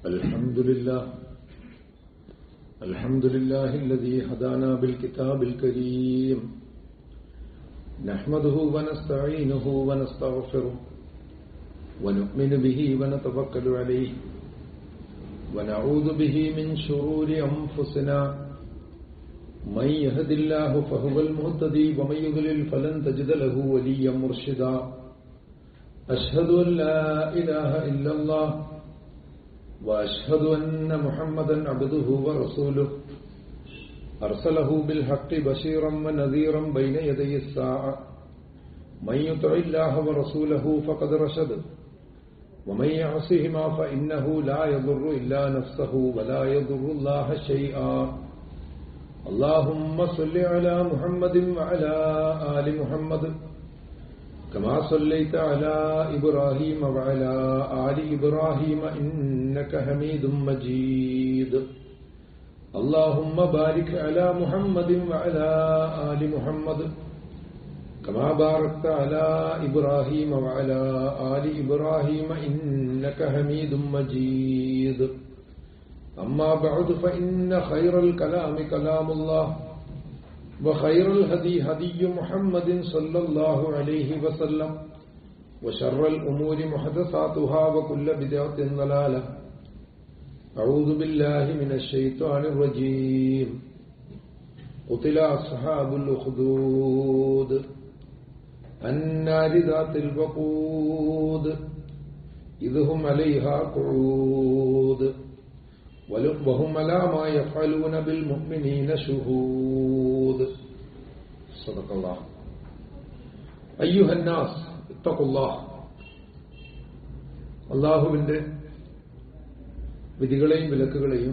الحمد لله الحمد لله الذي هدانا بالكتاب الكريم نحمده ونستعينه ونستغفره ونؤمن به ونتوكل عليه ونعوذ به من شرور أنفسنا من يهد الله فهو المهتدي ومن يضلل فلن تجد له وليا مرشدا أشهد أن لا إله إلا الله وأشهد أن محمدا عبده ورسوله أرسله بالحق بشيرا ونذيرا بين يدي الساعة من يطع الله ورسوله فقد رشد ومن يعصهما فإنه لا يضر إلا نفسه ولا يضر الله شيئا اللهم صل على محمد وعلى آل محمد كما صليت على إبراهيم وعلى آل إبراهيم إنك حميد مجيد اللهم بارك على محمد وعلى آل محمد كما باركت على إبراهيم وعلى آل إبراهيم إنك حميد مجيد أما بعد فإن خير الكلام كلام الله وخير الهدي هدي محمد صلى الله عليه وسلم وشر الأمور محدثاتها وكل بدعة ضلالة أعوذ بالله من الشيطان الرجيم قتل أصحاب الأخدود النار ذات الوقود إذ هم عليها قعود وهم على ما يفعلون بالمؤمنين شهود صدق الله أيها الناس اتقوا الله അള്ളാഹുവിന്റെ വിധികളെയും വിലക്കുകളെയും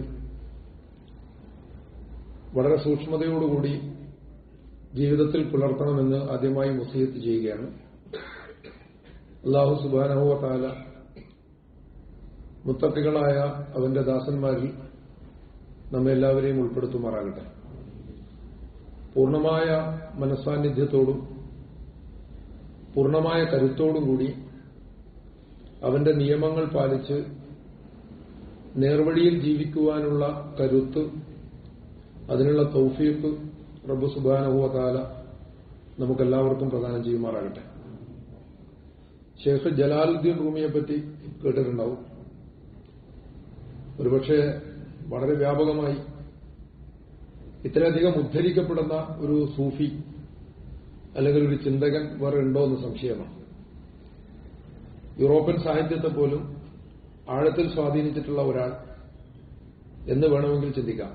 വളരെ സൂക്ഷ്മതയോടുകൂടി ജീവിതത്തിൽ പുലർത്തണമെന്ന് ആദ്യമായി മുസീയത്ത് ചെയ്യുകയാണ് അള്ളാഹു സുബാനഹുവ താല മുത്തത്തികളായ അവന്റെ ദാസന്മാരിൽ നമ്മെ എല്ലാവരെയും ഉൾപ്പെടുത്തുമാറാകട്ടെ പൂർണ്ണമായ മനസ്സാന്നിധ്യത്തോടും പൂർണ്ണമായ കരുത്തോടും കൂടി അവന്റെ നിയമങ്ങൾ പാലിച്ച് നേർവഴിയിൽ ജീവിക്കുവാനുള്ള കരുത്ത് അതിനുള്ള തൗഫീഖ് റബ്ബു സുബാനുഭവകാല നമുക്കെല്ലാവർക്കും പ്രദാനം ചെയ്യുമാറാകട്ടെ ഷെയ്ഖ് ജലാലുദ്ദീൻ റൂമിയെ പറ്റി കേട്ടിട്ടുണ്ടാവും ഒരുപക്ഷെ വളരെ വ്യാപകമായി ഇത്രയധികം ഉദ്ധരിക്കപ്പെടുന്ന ഒരു സൂഫി അല്ലെങ്കിൽ ഒരു ചിന്തകൻ വേറെ ഉണ്ടോ എന്ന് സംശയമാണ് യൂറോപ്യൻ സാഹിത്യത്തെ പോലും ആഴത്തിൽ സ്വാധീനിച്ചിട്ടുള്ള ഒരാൾ എന്ന് വേണമെങ്കിൽ ചിന്തിക്കാം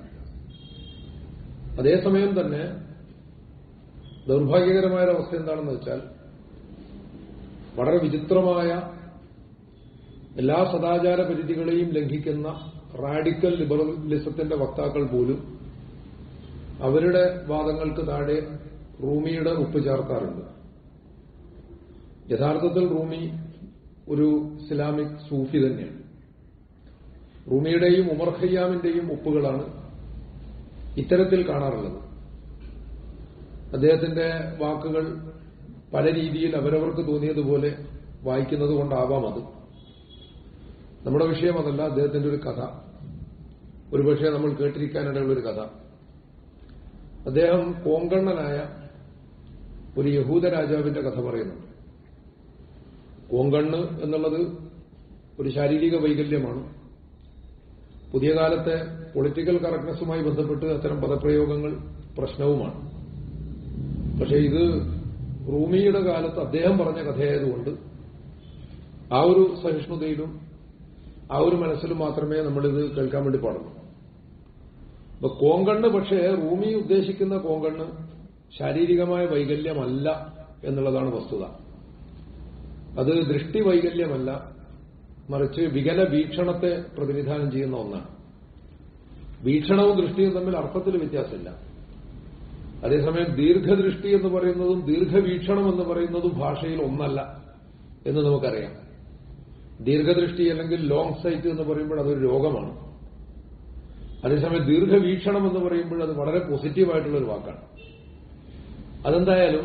അതേസമയം തന്നെ ദൗർഭാഗ്യകരമായ അവസ്ഥ എന്താണെന്ന് വെച്ചാൽ വളരെ വിചിത്രമായ എല്ലാ സദാചാര പരിധികളെയും ലംഘിക്കുന്ന റാഡിക്കൽ ലിബറലിസത്തിന്റെ വക്താക്കൾ പോലും അവരുടെ വാദങ്ങൾക്ക് താഴെ റൂമിയുടെ ഉപ്പ് ചേർക്കാറുണ്ട് യഥാർത്ഥത്തിൽ റൂമി ഒരു ഇസ്ലാമിക് സൂഫി തന്നെയാണ് റൂമിയുടെയും ഉമർ ഖയ്യാമിന്റെയും ഉപ്പുകളാണ് ഇത്തരത്തിൽ കാണാറുള്ളത് അദ്ദേഹത്തിന്റെ വാക്കുകൾ പല രീതിയിൽ അവരവർക്ക് തോന്നിയതുപോലെ വായിക്കുന്നത് കൊണ്ടാവാം അത് നമ്മുടെ വിഷയം അതല്ല അദ്ദേഹത്തിന്റെ ഒരു കഥ ഒരുപക്ഷെ നമ്മൾ കേട്ടിരിക്കാനിടയുള്ള ഒരു കഥ അദ്ദേഹം കോങ്കണ്ണനായ ഒരു യഹൂദ രാജാവിന്റെ കഥ പറയുന്നുണ്ട് കോങ്കണ്ണ് എന്നുള്ളത് ഒരു ശാരീരിക വൈകല്യമാണ് പുതിയ കാലത്തെ പൊളിറ്റിക്കൽ കറക്റ്റ്നെസ്സുമായി ബന്ധപ്പെട്ട് അത്തരം പദപ്രയോഗങ്ങൾ പ്രശ്നവുമാണ് പക്ഷേ ഇത് റൂമിയുടെ കാലത്ത് അദ്ദേഹം പറഞ്ഞ കഥയായതുകൊണ്ട് ആ ഒരു സഹിഷ്ണുതയിലും ആ ഒരു മനസ്സിലും മാത്രമേ നമ്മളിത് കേൾക്കാൻ വേണ്ടി പാടുള്ളൂ അപ്പൊ കോങ്കണ്ണ് പക്ഷേ റൂമി ഉദ്ദേശിക്കുന്ന കോങ്കണ്ണ് ശാരീരികമായ വൈകല്യമല്ല എന്നുള്ളതാണ് വസ്തുത അത് ദൃഷ്ടി വൈകല്യമല്ല മറിച്ച് വികല വീക്ഷണത്തെ പ്രതിനിധാനം ചെയ്യുന്ന ഒന്നാണ് വീക്ഷണവും ദൃഷ്ടിയും തമ്മിൽ അർത്ഥത്തിൽ വ്യത്യാസമില്ല അതേസമയം ദീർഘദൃഷ്ടി എന്ന് പറയുന്നതും ദീർഘവീക്ഷണം എന്ന് പറയുന്നതും ഭാഷയിൽ ഒന്നല്ല എന്ന് നമുക്കറിയാം ദീർഘദൃഷ്ടി അല്ലെങ്കിൽ ലോങ് സൈറ്റ് എന്ന് പറയുമ്പോൾ അതൊരു രോഗമാണ് അതേസമയം ദീർഘവീക്ഷണം എന്ന് പറയുമ്പോൾ അത് വളരെ പോസിറ്റീവായിട്ടുള്ള ഒരു വാക്കാണ് അതെന്തായാലും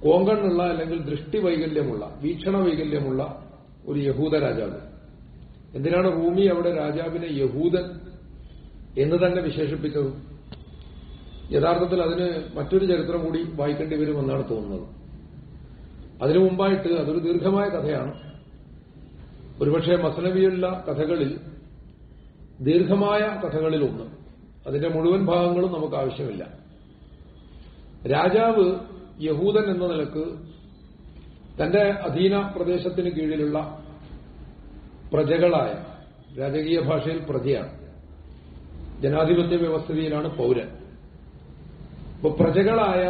കോങ്കണ്ണുള്ള അല്ലെങ്കിൽ ദൃഷ്ടി വൈകല്യമുള്ള വീക്ഷണ വൈകല്യമുള്ള ഒരു യഹൂദ രാജാവ് എന്തിനാണ് റൂമി അവിടെ രാജാവിനെ യഹൂദൻ എന്ന് തന്നെ വിശേഷിപ്പിച്ചത് യഥാർത്ഥത്തിൽ അതിന് മറ്റൊരു ചരിത്രം കൂടി വായിക്കേണ്ടി വരുമെന്നാണ് തോന്നുന്നത് അതിനു മുമ്പായിട്ട് അതൊരു ദീർഘമായ കഥയാണ് ഒരുപക്ഷെ മസനവിയുള്ള കഥകളിൽ ദീർഘമായ കഥകളിൽ ഒന്ന് അതിന്റെ മുഴുവൻ ഭാഗങ്ങളും നമുക്ക് ആവശ്യമില്ല രാജാവ് യഹൂദൻ എന്ന നിലക്ക് തന്റെ അധീന പ്രദേശത്തിന് കീഴിലുള്ള പ്രജകളായ രാജകീയ ഭാഷയിൽ പ്രജയാണ് ജനാധിപത്യ വ്യവസ്ഥിതിയിലാണ് പൗരൻ അപ്പൊ പ്രജകളായ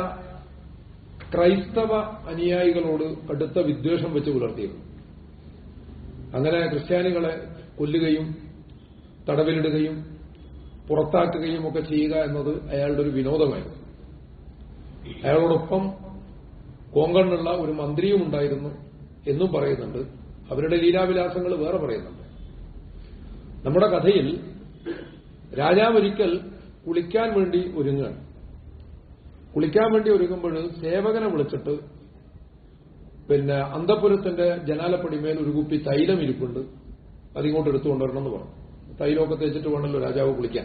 ക്രൈസ്തവ അനുയായികളോട് കടുത്ത വിദ്വേഷം വെച്ച് പുലർത്തിയിരുന്നു അങ്ങനെ ക്രിസ്ത്യാനികളെ കൊല്ലുകയും തടവിലിടുകയും പുറത്താക്കുകയും ഒക്കെ ചെയ്യുക എന്നത് അയാളുടെ ഒരു വിനോദമായിരുന്നു അയാളോടൊപ്പം കോങ്കണ്ണുള്ള ഒരു മന്ത്രിയും ഉണ്ടായിരുന്നു എന്നും പറയുന്നുണ്ട് അവരുടെ ലീലാവിലാസങ്ങൾ വേറെ പറയുന്നുണ്ട് നമ്മുടെ കഥയിൽ രാജാവ് ഒരിക്കൽ കുളിക്കാൻ വേണ്ടി ഒരുങ്ങുകയാണ് കുളിക്കാൻ വേണ്ടി ഒരുങ്ങുമ്പോൾ സേവകനെ വിളിച്ചിട്ട് പിന്നെ അന്തപുരത്തിന്റെ ജനാലപ്പടിമേൽ ഒരു കുപ്പി തൈലം ഇരിപ്പുണ്ട് അതിങ്ങോട്ട് എടുത്തുകൊണ്ടുവരണം എന്ന് പറഞ്ഞു തൈലമൊക്കെ തേച്ചിട്ട് വേണമല്ലോ രാജാവ് കുളിക്കാൻ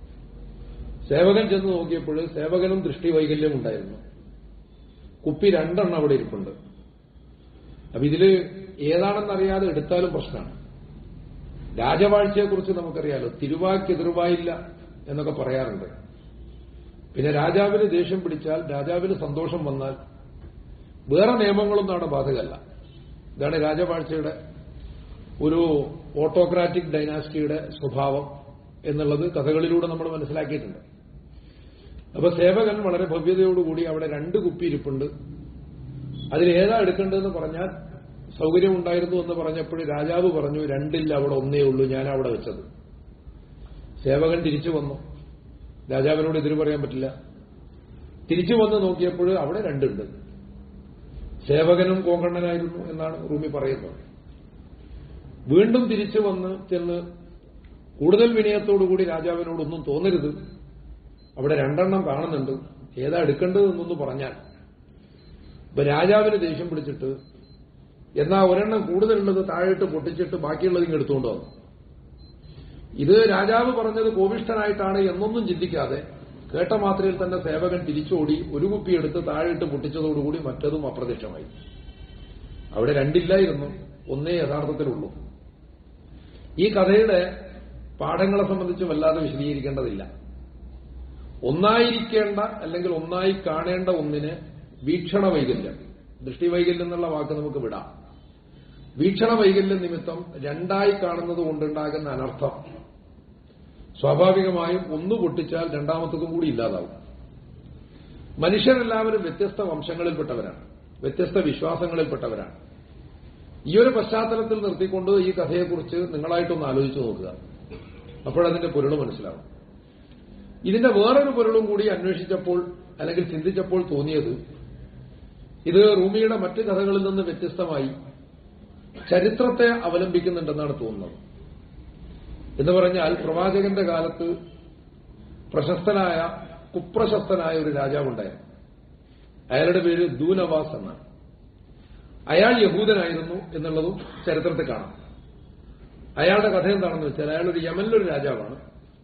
സേവകൻ ചെന്ന് നോക്കിയപ്പോൾ സേവകനും ദൃഷ്ടിവൈകല്യം ഉണ്ടായിരുന്നു കുപ്പി രണ്ടെണ്ണം അവിടെ ഇരിപ്പുണ്ട് അപ്പൊ ഇതില് ഏതാണെന്നറിയാതെ എടുത്താലും പ്രശ്നമാണ് രാജവാഴ്ചയെക്കുറിച്ച് നമുക്കറിയാലോ തിരുവാക്കെതിർവായില്ല എന്നൊക്കെ പറയാറുണ്ട് പിന്നെ രാജാവിന് ദേഷ്യം പിടിച്ചാൽ രാജാവിന് സന്തോഷം വന്നാൽ വേറെ നിയമങ്ങളൊന്നും അവിടെ ബാധകമല്ല ഇതാണ് രാജവാഴ്ചയുടെ ഒരു ഓട്ടോക്രാറ്റിക് ഡൈനാസ്റ്റിയുടെ സ്വഭാവം എന്നുള്ളത് കഥകളിലൂടെ നമ്മൾ മനസ്സിലാക്കിയിട്ടുണ്ട് അപ്പൊ സേവകൻ വളരെ ഭവ്യതയോടുകൂടി അവിടെ രണ്ട് കുപ്പി ഇരിപ്പുണ്ട് അതിലേതാ എടുക്കേണ്ടതെന്ന് പറഞ്ഞാൽ സൗകര്യമുണ്ടായിരുന്നു എന്ന് പറഞ്ഞപ്പോൾ രാജാവ് പറഞ്ഞു രണ്ടില്ല അവിടെ ഒന്നേ ഉള്ളൂ ഞാൻ അവിടെ വെച്ചത് സേവകൻ തിരിച്ചു വന്നു രാജാവിനോട് എതിര് പറയാൻ പറ്റില്ല തിരിച്ചു വന്ന് നോക്കിയപ്പോൾ അവിടെ രണ്ടുണ്ട് സേവകനും കോങ്കണ്ണനായിരുന്നു എന്നാണ് റൂമി പറയുന്നത് വീണ്ടും തിരിച്ചു വന്ന് ചെന്ന് കൂടുതൽ വിനയത്തോടുകൂടി രാജാവിനോടൊന്നും തോന്നരുത് അവിടെ രണ്ടെണ്ണം കാണുന്നുണ്ട് ഏതാ എടുക്കേണ്ടതെന്നൊന്ന് പറഞ്ഞാൽ ഇപ്പൊ രാജാവിന് ദേഷ്യം പിടിച്ചിട്ട് എന്നാ ഒരെണ്ണം കൂടുതലുള്ളത് താഴെയിട്ട് പൊട്ടിച്ചിട്ട് ബാക്കിയുള്ളത് ഇങ്ങ് എടുത്തുകൊണ്ട് വന്നു ഇത് രാജാവ് പറഞ്ഞത് കോപിഷ്ഠനായിട്ടാണ് എന്നൊന്നും ചിന്തിക്കാതെ കേട്ട മാത്രയിൽ തന്നെ സേവകൻ തിരിച്ചോടി ഒരു കുപ്പി എടുത്ത് താഴെയിട്ട് പൊട്ടിച്ചതോടുകൂടി മറ്റതും അപ്രത്യക്ഷമായി അവിടെ രണ്ടില്ലായിരുന്നു ഒന്നേ യഥാർത്ഥത്തിലുള്ളൂ ഈ കഥയുടെ പാഠങ്ങളെ സംബന്ധിച്ച് വല്ലാതെ വിശദീകരിക്കേണ്ടതില്ല ഒന്നായിരിക്കേണ്ട അല്ലെങ്കിൽ ഒന്നായി കാണേണ്ട ഒന്നിന് വീക്ഷണ വൈകല്യം ദൃഷ്ടി വൈകല്യം എന്നുള്ള വാക്ക് നമുക്ക് വിടാം വീക്ഷണ വൈകല്യം നിമിത്തം രണ്ടായി കാണുന്നത് കൊണ്ടുണ്ടാകുന്ന അനർത്ഥം സ്വാഭാവികമായും ഒന്ന് പൊട്ടിച്ചാൽ രണ്ടാമത്തതും കൂടി ഇല്ലാതാവും മനുഷ്യരെല്ലാവരും വ്യത്യസ്ത വംശങ്ങളിൽപ്പെട്ടവരാണ് വ്യത്യസ്ത വിശ്വാസങ്ങളിൽപ്പെട്ടവരാണ് ഈ ഒരു പശ്ചാത്തലത്തിൽ നിർത്തിക്കൊണ്ട് ഈ കഥയെക്കുറിച്ച് നിങ്ങളായിട്ടൊന്ന് ആലോചിച്ചു നോക്കുക അപ്പോഴതിന്റെ പൊരുൾ മനസ്സിലാവും ഇതിന്റെ വേറൊരു പൊരുളും കൂടി അന്വേഷിച്ചപ്പോൾ അല്ലെങ്കിൽ ചിന്തിച്ചപ്പോൾ തോന്നിയത് ഇത് റൂമിയുടെ മറ്റ് കഥകളിൽ നിന്ന് വ്യത്യസ്തമായി ചരിത്രത്തെ അവലംബിക്കുന്നുണ്ടെന്നാണ് തോന്നുന്നത് എന്ന് പറഞ്ഞാൽ പ്രവാചകന്റെ കാലത്ത് പ്രശസ്തനായ കുപ്രശസ്തനായ ഒരു രാജാവുണ്ടായിരുന്നു അയാളുടെ പേര് ദൂനവാസ് എന്നാണ് അയാൾ യഹൂദനായിരുന്നു എന്നുള്ളതും ചരിത്രത്തിൽ കാണാം അയാളുടെ കഥ എന്താണെന്ന് വെച്ചാൽ അയാൾ ഒരു യമനിലൊരു രാജാവാണ്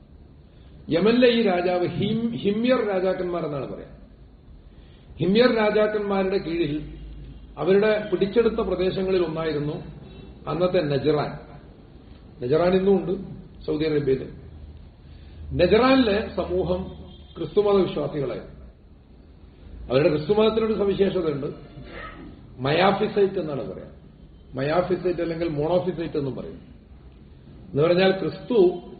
യമനിലെ ഈ രാജാവ് ഹിം ഹിമ്യർ രാജാക്കന്മാർ എന്നാണ് പറയാം ഹിമ്യർ രാജാക്കന്മാരുടെ കീഴിൽ അവരുടെ പിടിച്ചെടുത്ത പ്രദേശങ്ങളിൽ ഒന്നായിരുന്നു അന്നത്തെ നജറാൻ നജറാൻ ഇന്നും ഉണ്ട് സൗദി അറേബ്യയിൽ നജറാനിലെ സമൂഹം ക്രിസ്തുമത വിശ്വാസികളായിരുന്നു അവരുടെ ക്രിസ്തുമതത്തിനൊരു സവിശേഷതയുണ്ട് മയാഫിസൈറ്റ് എന്നാണ് പറയാം മയാഫിസൈറ്റ് അല്ലെങ്കിൽ മോണോഫിസൈറ്റ് എന്നും പറയും എന്ന് പറഞ്ഞാൽ ക്രിസ്തു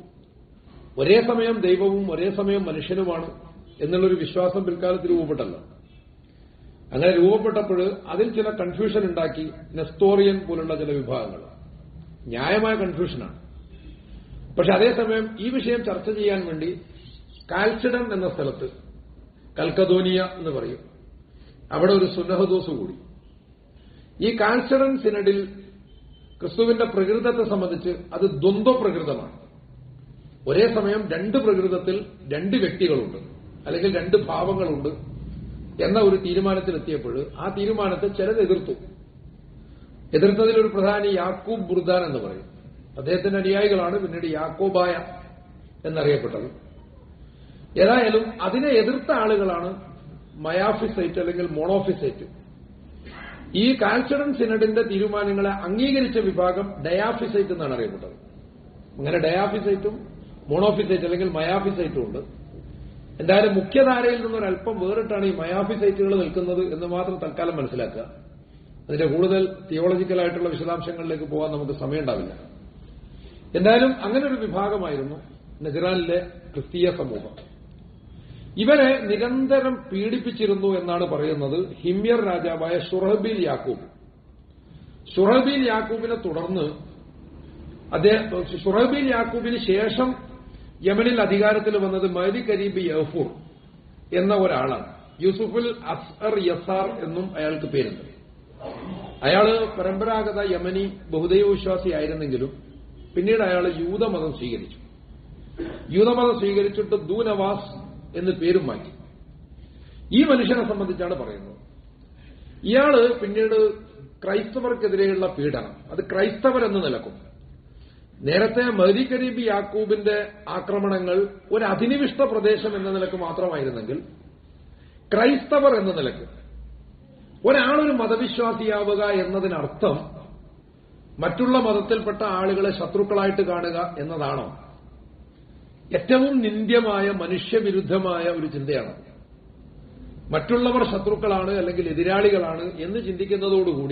ഒരേ സമയം ദൈവവും ഒരേ സമയം മനുഷ്യനുമാണ് എന്നുള്ളൊരു വിശ്വാസം പിൽക്കാലത്ത് രൂപപ്പെട്ടല്ലോ അങ്ങനെ രൂപപ്പെട്ടപ്പോൾ അതിൽ ചില കൺഫ്യൂഷൻ ഉണ്ടാക്കി നെസ്തോറിയൻ പോലുള്ള ചില വിഭാഗങ്ങൾ ന്യായമായ കൺഫ്യൂഷനാണ് പക്ഷെ അതേസമയം ഈ വിഷയം ചർച്ച ചെയ്യാൻ വേണ്ടി കാൽസിഡൻ എന്ന സ്ഥലത്ത് കൽക്കദോനിയ എന്ന് പറയും അവിടെ ഒരു സുന്നഹദോസ് കൂടി ഈ കാൽസിഡൻ സിനഡിൽ ക്രിസ്തുവിന്റെ പ്രകൃതത്തെ സംബന്ധിച്ച് അത് ദ്വന്ദ്വ പ്രകൃതമാണ് ഒരേ സമയം രണ്ട് പ്രകൃതത്തിൽ രണ്ട് വ്യക്തികളുണ്ട് അല്ലെങ്കിൽ രണ്ട് ഭാവങ്ങളുണ്ട് എന്ന ഒരു തീരുമാനത്തിലെത്തിയപ്പോൾ ആ തീരുമാനത്തെ ചിലത് എതിർത്തു എതിർത്തതിൽ ഒരു പ്രധാനി യാക്കൂബ് ബുർദാൻ എന്ന് പറയും അദ്ദേഹത്തിന്റെ അനുയായികളാണ് പിന്നീട് യാക്കോബായ എന്നറിയപ്പെട്ടത് ഏതായാലും അതിനെ എതിർത്ത ആളുകളാണ് മയാഫിസൈറ്റ് അല്ലെങ്കിൽ മോണോഫിസൈറ്റ് ഈ കാൽച്ചഡൻ സിനഡിന്റെ തീരുമാനങ്ങളെ അംഗീകരിച്ച വിഭാഗം ഡയാഫിസൈറ്റ് എന്നാണ് അറിയപ്പെട്ടത് അങ്ങനെ ഡയാഫിസൈറ്റും മോണോഫിസൈറ്റ് അല്ലെങ്കിൽ മയാഫിസൈറ്റും ഉണ്ട് എന്തായാലും മുഖ്യധാരയിൽ നിന്നൊരല്പം വേറിട്ടാണ് ഈ മയാഫിസൈറ്റുകൾ നിൽക്കുന്നത് എന്ന് മാത്രം തൽക്കാലം മനസ്സിലാക്കുക അതിന്റെ കൂടുതൽ തിയോളജിക്കലായിട്ടുള്ള വിശദാംശങ്ങളിലേക്ക് പോകാൻ നമുക്ക് സമയമുണ്ടാവില്ല എന്തായാലും അങ്ങനെ ഒരു വിഭാഗമായിരുന്നു നജറാനിലെ ക്രിസ്തീയ സമൂഹം ഇവരെ നിരന്തരം പീഡിപ്പിച്ചിരുന്നു എന്നാണ് പറയുന്നത് ഹിമ്യർ രാജാവായ ഷുറബീൽ യാക്കൂബ് ഷുറബീൽ യാക്കൂബിനെ തുടർന്ന് അദ്ദേഹം ഷുറബീൽ യാക്കൂബിന് ശേഷം യമനിൽ അധികാരത്തിൽ വന്നത് മഹദി കരീബ് യഫൂർ എന്ന ഒരാളാണ് യൂസുഫുൽ അസ്അർ യസാർ എന്നും അയാൾക്ക് പേരുണ്ട് അയാള് പരമ്പരാഗത യമനി ബഹുദൈവ വിശ്വാസിയായിരുന്നെങ്കിലും പിന്നീട് അയാൾ യൂതമതം സ്വീകരിച്ചു യൂതമതം സ്വീകരിച്ചിട്ട് ദൂനവാസ് എന്ന് പേരും മാറ്റി ഈ മനുഷ്യനെ സംബന്ധിച്ചാണ് പറയുന്നത് ഇയാള് പിന്നീട് ക്രൈസ്തവർക്കെതിരെയുള്ള പീഡനം അത് ക്രൈസ്തവർ എന്ന് നിലക്കും നേരത്തെ മഹദി കരീബി യാക്കൂബിന്റെ ആക്രമണങ്ങൾ ഒരു അധിനിവിഷ്ട പ്രദേശം എന്ന നിലക്ക് മാത്രമായിരുന്നെങ്കിൽ ക്രൈസ്തവർ എന്ന നിലക്ക് ഒരാളൊരു മതവിശ്വാസിയാവുക എന്നതിനർത്ഥം മറ്റുള്ള മതത്തിൽപ്പെട്ട ആളുകളെ ശത്രുക്കളായിട്ട് കാണുക എന്നതാണോ ഏറ്റവും നിന്ദ്യമായ മനുഷ്യവിരുദ്ധമായ ഒരു ചിന്തയാണ് മറ്റുള്ളവർ ശത്രുക്കളാണ് അല്ലെങ്കിൽ എതിരാളികളാണ് എന്ന് ചിന്തിക്കുന്നതോടുകൂടി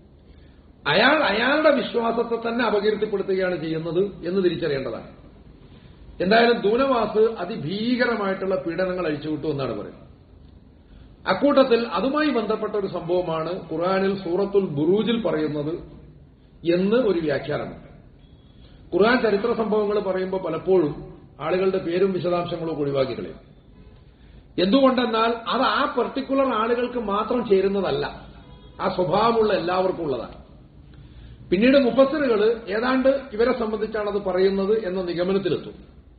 അയാൾ അയാളുടെ വിശ്വാസത്തെ തന്നെ അപകീർത്തിപ്പെടുത്തുകയാണ് ചെയ്യുന്നത് എന്ന് തിരിച്ചറിയേണ്ടതാണ് എന്തായാലും ദൂനവാസ് അതിഭീകരമായിട്ടുള്ള പീഡനങ്ങൾ അഴിച്ചുവിട്ടു എന്നാണ് പറയുന്നത് അക്കൂട്ടത്തിൽ അതുമായി ബന്ധപ്പെട്ട ഒരു സംഭവമാണ് ഖുർആാനിൽ സൂറത്തുൽ ബുറൂജിൽ പറയുന്നത് എന്ന് ഒരു വ്യാഖ്യാനമുണ്ട് ഖുർആൻ ചരിത്ര സംഭവങ്ങൾ പറയുമ്പോൾ പലപ്പോഴും ആളുകളുടെ പേരും വിശദാംശങ്ങളും ഒഴിവാക്കി കളയും എന്തുകൊണ്ടെന്നാൽ അത് ആ പെർട്ടിക്കുലർ ആളുകൾക്ക് മാത്രം ചേരുന്നതല്ല ആ സ്വഭാവമുള്ള എല്ലാവർക്കും ഉള്ളതാണ് പിന്നീട് മുഫസറുകൾ ഏതാണ്ട് ഇവരെ സംബന്ധിച്ചാണ് അത് പറയുന്നത് എന്ന നിഗമനത്തിലെത്തും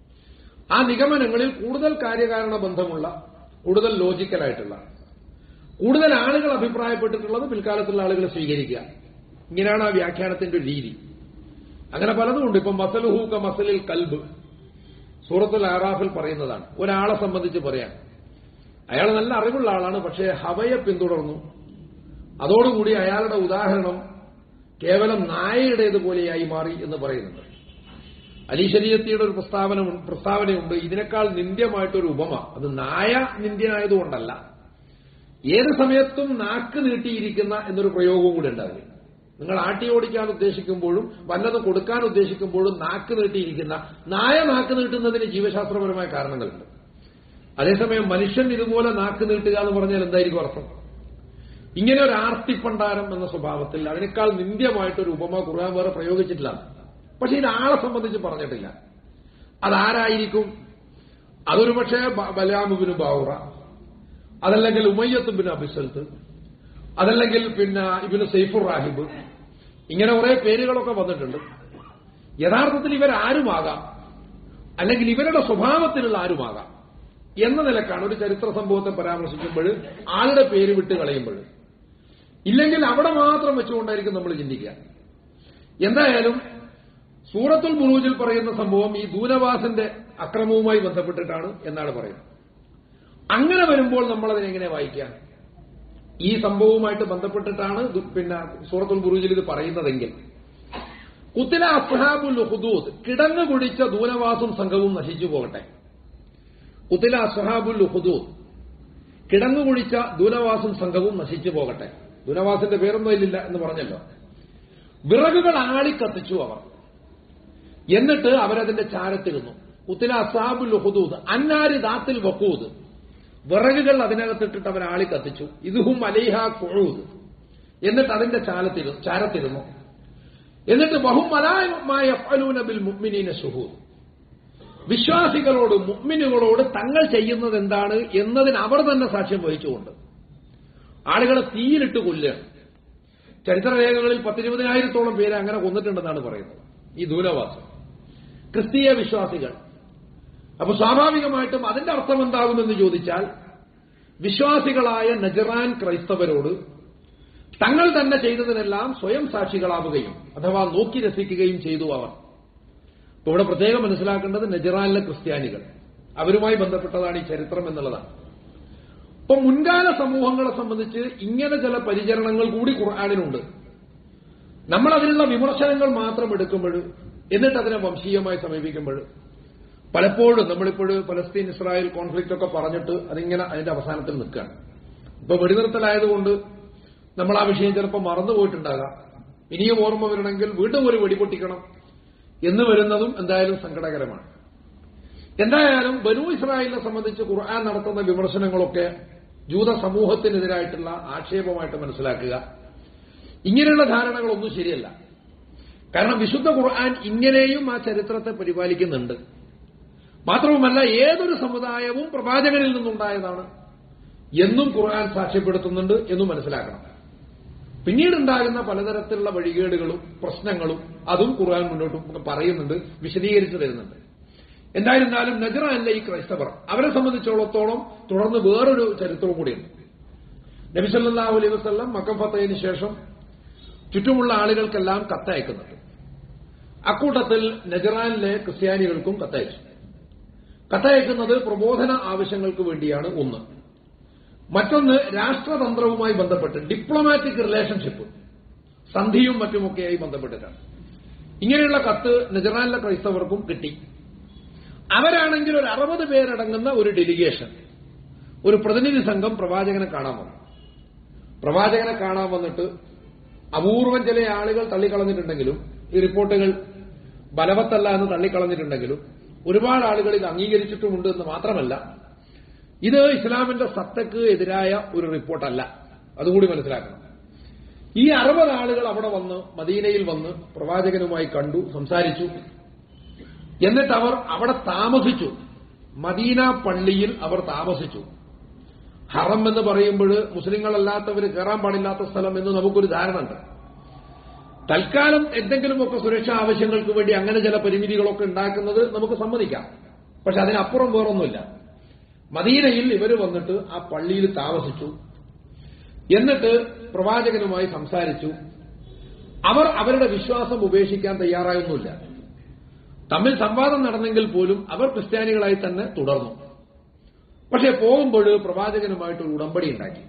ആ നിഗമനങ്ങളിൽ കൂടുതൽ കാര്യകാരണ ബന്ധമുള്ള കൂടുതൽ ലോജിക്കലായിട്ടുള്ള കൂടുതൽ ആളുകൾ അഭിപ്രായപ്പെട്ടിട്ടുള്ളത് പിൽക്കാലത്തുള്ള ആളുകൾ സ്വീകരിക്കുക ഇങ്ങനെയാണ് ആ വ്യാഖ്യാനത്തിന്റെ ഒരു രീതി അങ്ങനെ പലതുമുണ്ട് ഇപ്പം മസലുഹൂക്ക മസലിൽ കൽബ് സൂറത്തുൽ ആറാഫിൽ പറയുന്നതാണ് ഒരാളെ സംബന്ധിച്ച് പറയാൻ അയാൾ നല്ല അറിവുള്ള ആളാണ് പക്ഷേ ഹവയെ പിന്തുടർന്നു അതോടുകൂടി അയാളുടെ ഉദാഹരണം കേവലം നായയുടേതുപോലെയായി മാറി എന്ന് പറയുന്നുണ്ട് അലി ശരീയത്തിയുടെ ഒരു പ്രസ്താവന പ്രസ്താവനയുണ്ട് ഇതിനേക്കാൾ നിന്ദ്യമായിട്ടൊരു ഉപമ അത് നായ നിന്ദ്യനായതുകൊണ്ടല്ല ഏത് സമയത്തും നാക്ക് നീട്ടിയിരിക്കുന്ന എന്നൊരു പ്രയോഗവും കൂടെ ഉണ്ടാവില്ല നിങ്ങൾ ആട്ടി ഓടിക്കാൻ ഉദ്ദേശിക്കുമ്പോഴും വല്ലതും കൊടുക്കാൻ ഉദ്ദേശിക്കുമ്പോഴും നാക്ക് നീട്ടിയിരിക്കുന്ന നായ നാക്ക് നീട്ടുന്നതിന് ജീവശാസ്ത്രപരമായ കാരണങ്ങളുണ്ട് അതേസമയം മനുഷ്യൻ ഇതുപോലെ നാക്ക് നീട്ടുക എന്ന് പറഞ്ഞാൽ എന്തായിരിക്കും അർത്ഥം ഇങ്ങനെ ഒരു ആർത്തിപ്പണ്ടാരം എന്ന സ്വഭാവത്തിൽ അതിനേക്കാൾ നിന്ദ്യമായിട്ടൊരു ഉപമ ഖുർആൻ വേറെ പ്രയോഗിച്ചിട്ടില്ല പക്ഷെ ഇത് ആളെ സംബന്ധിച്ച് പറഞ്ഞിട്ടില്ല അതാരായിരിക്കും അതൊരു പക്ഷേ ബലാമുബിന് ബാവുറ അതല്ലെങ്കിൽ ഉമയ്യത്തുബിന് അബിസൽത്ത് അതല്ലെങ്കിൽ പിന്നെ ഇബിന് സൈഫുർ റാഹിബ് ഇങ്ങനെ കുറെ പേരുകളൊക്കെ വന്നിട്ടുണ്ട് യഥാർത്ഥത്തിൽ ഇവരാരുമാകാം അല്ലെങ്കിൽ ഇവരുടെ സ്വഭാവത്തിലുള്ള ആരുമാകാം എന്ന നിലക്കാണ് ഒരു ചരിത്ര സംഭവത്തെ പരാമർശിക്കുമ്പോൾ ആളുടെ പേര് വിട്ട് കളയുമ്പോൾ ഇല്ലെങ്കിൽ അവിടെ മാത്രം വെച്ചുകൊണ്ടായിരിക്കും നമ്മൾ ചിന്തിക്കുക എന്തായാലും സൂറത്തുൽ ബുറൂജിൽ പറയുന്ന സംഭവം ഈ ദൂനവാസിന്റെ അക്രമവുമായി ബന്ധപ്പെട്ടിട്ടാണ് എന്നാണ് പറയുന്നത് അങ്ങനെ വരുമ്പോൾ നമ്മൾ അതിനെങ്ങനെ വായിക്കാം ഈ സംഭവവുമായിട്ട് ബന്ധപ്പെട്ടിട്ടാണ് പിന്നെ സൂറത്തുൽ ബുറൂജിൽ ഇത് പറയുന്നതെങ്കിൽ കുത്തില അസ്ഹാബുൽ ഹുദൂദ് കിടങ്ങ് കുടിച്ച ദൂനവാസും സംഘവും നശിച്ചു പോകട്ടെ കുത്തില അസ്ഹാബുൽ ഹുദൂദ് കിടങ്ങു കുഴിച്ച ദൂനവാസും സംഘവും നശിച്ചു പോകട്ടെ ദൂനവാസിന്റെ പേരൊന്നും ഇല്ലില്ല എന്ന് പറഞ്ഞല്ലോ വിറകുകൾ ആളിക്കത്തിച്ചു അവർ എന്നിട്ട് അവരതിന്റെ ചാരത്തിരുന്നു കുത്തില അസാബുൽ ഹുദൂദ് അന്നാരി ദാത്തിൽ വക്കൂദ് വിറകുകൾ അതിനകത്തിട്ടിട്ട് അവർ ആളി കത്തിച്ചു ഇതുഹും അലൈഹ കുഴൂദ് എന്നിട്ട് അതിന്റെ ചാലത്തിരുന്നു ചാരത്തിരുന്നു എന്നിട്ട് ബഹുമലായ ബിൽ മുഅ്മിനീന ഷുഹൂദ് വിശ്വാസികളോട് മുഅ്മിനുകളോട് തങ്ങൾ ചെയ്യുന്നത് എന്താണ് എന്നതിന് അവർ തന്നെ സാക്ഷ്യം വഹിച്ചുകൊണ്ട് ആളുകളെ തീയിലിട്ട് കൊല്ലുകയാണ് ചരിത്രരേഖകളിൽ പത്തിരുപതിനായിരത്തോളം പേര് അങ്ങനെ കൊന്നിട്ടുണ്ടെന്നാണ് പറയുന്നത് ഈ ദൂരവാസം ക്രിസ്തീയ വിശ്വാസികൾ അപ്പൊ സ്വാഭാവികമായിട്ടും അതിന്റെ അർത്ഥം എന്താകുമെന്ന് ചോദിച്ചാൽ വിശ്വാസികളായ നജറാൻ ക്രൈസ്തവരോട് തങ്ങൾ തന്നെ ചെയ്തതിനെല്ലാം സ്വയം സാക്ഷികളാവുകയും അഥവാ നോക്കി രസിക്കുകയും ചെയ്തു അവർ ഇപ്പൊ ഇവിടെ പ്രത്യേകം മനസ്സിലാക്കേണ്ടത് നജറാനിലെ ക്രിസ്ത്യാനികൾ അവരുമായി ബന്ധപ്പെട്ടതാണ് ഈ ചരിത്രം എന്നുള്ളതാണ് ഇപ്പൊ മുൻകാല സമൂഹങ്ങളെ സംബന്ധിച്ച് ഇങ്ങനെ ചില പരിചരണങ്ങൾ കൂടി ഖുർആാനിനുണ്ട് നമ്മൾ അതിനുള്ള വിമർശനങ്ങൾ മാത്രം എടുക്കുമ്പോൾ എന്നിട്ട് അതിനെ വംശീയമായി സമീപിക്കുമ്പോൾ പലപ്പോഴും നമ്മളിപ്പോഴും പലസ്തീൻ ഇസ്രായേൽ കോൺഫ്ലിക്റ്റ് ഒക്കെ പറഞ്ഞിട്ട് അതിങ്ങനെ അതിന്റെ അവസാനത്തിൽ നിൽക്കുകയാണ് ഇപ്പൊ വെടിനിർത്തലായതുകൊണ്ട് നമ്മൾ ആ വിഷയം ചിലപ്പോൾ മറന്നുപോയിട്ടുണ്ടാകാം ഇനിയും ഓർമ്മ വരണമെങ്കിൽ വീണ്ടും ഒരു വെടിപൊട്ടിക്കണം എന്ന് വരുന്നതും എന്തായാലും സങ്കടകരമാണ് എന്തായാലും ബനു ഇസ്രായേലിനെ സംബന്ധിച്ച് ഖുർആൻ നടത്തുന്ന വിമർശനങ്ങളൊക്കെ ജൂത സമൂഹത്തിനെതിരായിട്ടുള്ള ആക്ഷേപമായിട്ട് മനസ്സിലാക്കുക ഇങ്ങനെയുള്ള ധാരണകളൊന്നും ശരിയല്ല കാരണം വിശുദ്ധ ഖുർആൻ ഇങ്ങനെയും ആ ചരിത്രത്തെ പരിപാലിക്കുന്നുണ്ട് മാത്രവുമല്ല ഏതൊരു സമുദായവും പ്രവാചകനിൽ നിന്നുണ്ടായതാണ് എന്നും ഖുർആൻ സാക്ഷ്യപ്പെടുത്തുന്നുണ്ട് എന്നും മനസ്സിലാക്കണം പിന്നീടുണ്ടാകുന്ന പലതരത്തിലുള്ള വഴികേടുകളും പ്രശ്നങ്ങളും അതും ഖുർആൻ മുന്നോട്ട് പറയുന്നുണ്ട് വിശദീകരിച്ചു തരുന്നുണ്ട് എന്തായിരുന്നാലും നജറല്ല ഈ ക്രൈസ്തവർ അവരെ സംബന്ധിച്ചിടത്തോളം തുടർന്ന് വേറൊരു ചരിത്രവും കൂടിയുണ്ട് നബിസല്ലാഹു അലൈഹി വസ്ലം മക്കം ഫത്തയിന് ശേഷം ചുറ്റുമുള്ള ആളുകൾക്കെല്ലാം കത്തയക്കുന്നുണ്ട് അക്കൂട്ടത്തിൽ നജറാനിലെ ക്രിസ്ത്യാനികൾക്കും കത്തയച്ചു കത്തയക്കുന്നത് പ്രബോധന ആവശ്യങ്ങൾക്ക് വേണ്ടിയാണ് ഒന്ന് മറ്റൊന്ന് രാഷ്ട്രതന്ത്രവുമായി ബന്ധപ്പെട്ട് ഡിപ്ലോമാറ്റിക് റിലേഷൻഷിപ്പ് സന്ധിയും മറ്റുമൊക്കെയായി ബന്ധപ്പെട്ടിട്ടാണ് ഇങ്ങനെയുള്ള കത്ത് നജറാനിലെ ക്രൈസ്തവർക്കും കിട്ടി അവരാണെങ്കിൽ ഒരു അറുപത് പേരടങ്ങുന്ന ഒരു ഡെലിഗേഷൻ ഒരു പ്രതിനിധി സംഘം പ്രവാചകനെ കാണാൻ വന്നു പ്രവാചകനെ കാണാൻ വന്നിട്ട് അപൂർവം ചില ആളുകൾ തള്ളിക്കളഞ്ഞിട്ടുണ്ടെങ്കിലും ഈ റിപ്പോർട്ടുകൾ ബലവത്തല്ല എന്ന് തള്ളിക്കളഞ്ഞിട്ടുണ്ടെങ്കിലും ഒരുപാട് ആളുകൾ ഇത് അംഗീകരിച്ചിട്ടുമുണ്ട് എന്ന് മാത്രമല്ല ഇത് ഇസ്ലാമിന്റെ സത്തക്ക് എതിരായ ഒരു റിപ്പോർട്ടല്ല അതുകൂടി മനസ്സിലാക്കണം ഈ അറുപത് ആളുകൾ അവിടെ വന്ന് മദീനയിൽ വന്ന് പ്രവാചകനുമായി കണ്ടു സംസാരിച്ചു എന്നിട്ട് അവർ അവിടെ താമസിച്ചു മദീന പള്ളിയിൽ അവർ താമസിച്ചു ഹറം എന്ന് പറയുമ്പോൾ മുസ്ലിങ്ങളല്ലാത്തവർ കയറാൻ പാടില്ലാത്ത സ്ഥലം എന്ന് നമുക്കൊരു ധാരണ ഉണ്ട് തൽക്കാലം എന്തെങ്കിലുമൊക്കെ സുരക്ഷാ ആവശ്യങ്ങൾക്ക് വേണ്ടി അങ്ങനെ ചില പരിമിതികളൊക്കെ ഉണ്ടാക്കുന്നത് നമുക്ക് സമ്മതിക്കാം പക്ഷെ അതിനപ്പുറം വേറൊന്നുമില്ല മദീനയിൽ ഇവർ വന്നിട്ട് ആ പള്ളിയിൽ താമസിച്ചു എന്നിട്ട് പ്രവാചകനുമായി സംസാരിച്ചു അവർ അവരുടെ വിശ്വാസം ഉപേക്ഷിക്കാൻ തയ്യാറായൊന്നുമില്ല തമ്മിൽ സംവാദം നടന്നെങ്കിൽ പോലും അവർ ക്രിസ്ത്യാനികളായി തന്നെ തുടർന്നു പക്ഷെ പോകുമ്പോൾ പ്രവാചകനുമായിട്ട് ഒരു ഉടമ്പടി ഉണ്ടാക്കി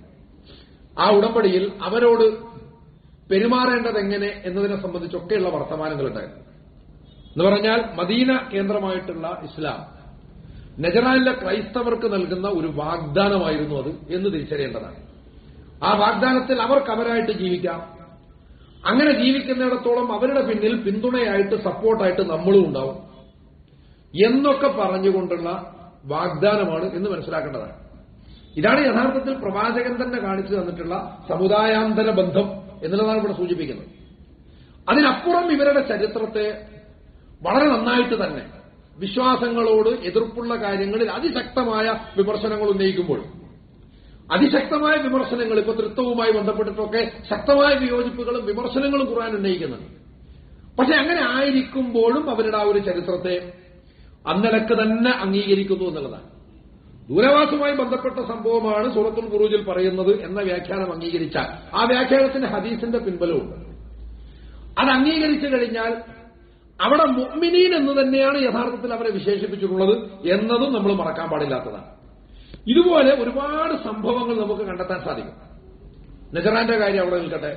ആ ഉടമ്പടിയിൽ അവരോട് പെരുമാറേണ്ടത് എങ്ങനെ എന്നതിനെ സംബന്ധിച്ചൊക്കെയുള്ള വർത്തമാനങ്ങൾ ഉണ്ടായിരുന്നു എന്ന് പറഞ്ഞാൽ മദീന കേന്ദ്രമായിട്ടുള്ള ഇസ്ലാം നജറാനിലെ ക്രൈസ്തവർക്ക് നൽകുന്ന ഒരു വാഗ്ദാനമായിരുന്നു അത് എന്ന് തിരിച്ചറിയേണ്ടതാണ് ആ വാഗ്ദാനത്തിൽ അവർക്ക് അവരായിട്ട് ജീവിക്കാം അങ്ങനെ ജീവിക്കുന്നിടത്തോളം അവരുടെ പിന്നിൽ പിന്തുണയായിട്ട് സപ്പോർട്ടായിട്ട് നമ്മളും ഉണ്ടാവും എന്നൊക്കെ പറഞ്ഞുകൊണ്ടുള്ള വാഗ്ദാനമാണ് എന്ന് മനസ്സിലാക്കേണ്ടതാണ് ഇതാണ് യഥാർത്ഥത്തിൽ പ്രവാചകൻ തന്നെ കാണിച്ചു തന്നിട്ടുള്ള സമുദായാന്തര ബന്ധം എന്നുള്ളതാണ് ഇവിടെ സൂചിപ്പിക്കുന്നത് അതിനപ്പുറം ഇവരുടെ ചരിത്രത്തെ വളരെ നന്നായിട്ട് തന്നെ വിശ്വാസങ്ങളോട് എതിർപ്പുള്ള കാര്യങ്ങളിൽ അതിശക്തമായ വിമർശനങ്ങൾ ഉന്നയിക്കുമ്പോൾ അതിശക്തമായ വിമർശനങ്ങൾ ഇപ്പൊ തൃത്വവുമായി ബന്ധപ്പെട്ടിട്ടൊക്കെ ശക്തമായ വിയോജിപ്പുകളും വിമർശനങ്ങളും ഖുർആൻ ഉന്നയിക്കുന്നുണ്ട് പക്ഷെ അങ്ങനെ ആയിരിക്കുമ്പോഴും അവരുടെ ആ ഒരു ചരിത്രത്തെ അന്നലക്ക് തന്നെ അംഗീകരിക്കുന്നു എന്നുള്ളതാണ് ദൂരവാസവുമായി ബന്ധപ്പെട്ട സംഭവമാണ് സൂറത്തുൽ ഖുറൂജിൽ പറയുന്നത് എന്ന വ്യാഖ്യാനം അംഗീകരിച്ചാൽ ആ വ്യാഖ്യാനത്തിന് ഹദീസിന്റെ പിൻബലമുണ്ട് അത് അംഗീകരിച്ചു കഴിഞ്ഞാൽ അവിടെ മുഅ്മിനീൻ എന്ന് തന്നെയാണ് യഥാർത്ഥത്തിൽ അവരെ വിശേഷിപ്പിച്ചിട്ടുള്ളത് എന്നതും നമ്മൾ മറക്കാൻ പാടില്ലാത്തതാണ് ഇതുപോലെ ഒരുപാട് സംഭവങ്ങൾ നമുക്ക് കണ്ടെത്താൻ സാധിക്കും നജറാന്റെ കാര്യം അവിടെ നിൽക്കട്ടെ